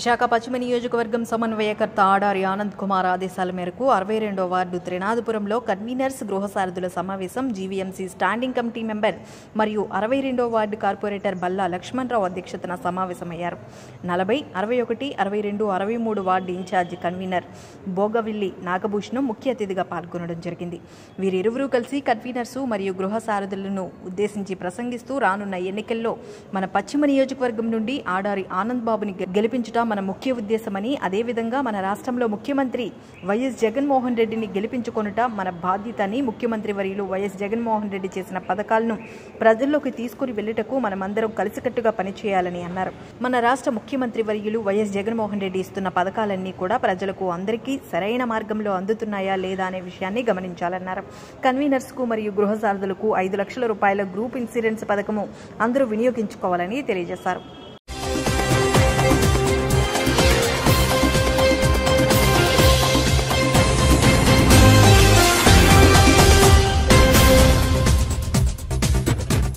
విశాఖ పశ్చిమ నియోజకవర్గం సమన్వయకర్త ఆడారి ఆనంద్ కుమార్ ఆదేశాల మేరకు అరవై రెండో వార్డు త్రినాథపురంలో కన్వీనర్స్ గృహసారథుల సమావేశం జీవీఎంసీ స్టాండింగ్ కమిటీ మెంబర్ మరియు అరవై రెండో వార్డు కార్పొరేటర్ బల్లా లక్ష్మణరావు అధ్యక్షతన సమావేశమయ్యారు నలభై అరవై ఒకటి అరవై రెండు అరవై మూడు ward in charge convener Bogavilli Nagabhushanam ముఖ్య అతిథిగా పాల్గొనడం జరిగింది వీరిరువురూ కలిసి కన్వీనర్సు మరియు గృహ సారథులను ఉద్దేశించి ప్రసంగిస్తూ రానున్న ఎన్నికల్లో మన పశ్చిమ నియోజకవర్గం నుండి ఆడారి ఆనంద్ బాబుని గె- గెలిపించుట మన ముఖ్య ఉద్దేశమని అదేవిధంగా మన రాష్ట్రంలో ముఖ్యమంత్రి వైఎస్ జగన్మోహన్ రెడ్డిని గెలిపించుకొనుట మన బాధ్యత అని ముఖ్యమంత్రి వర్యులు వైఎస్ జగన్మోహన్ రెడ్డి చేసిన పథకాలను ప్రజల్లోకి తీసుకుని వెళ్ళుటకు మనమందరం కలిసికట్టుగా పనిచేయాలని అన్నారు మన రాష్ట్ర ముఖ్యమంత్రి వర్యులు వైఎస్ జగన్మోహన్ రెడ్డి ఇస్తున్న పథకాలన్నీ కూడా ప్రజలకు అందరికీ సరైన మార్గంలో అందుతున్నాయా లేదా అనే విషయాన్ని గమనించాలన్నారు కన్వీనర్స్కు మరియు గృహ సారథులకు ఐదు లక్షల రూపాయల గ్రూప్ ఇన్సూరెన్స్ పథకము అందరూ వినియోగించుకోవాలని తెలియజేశారు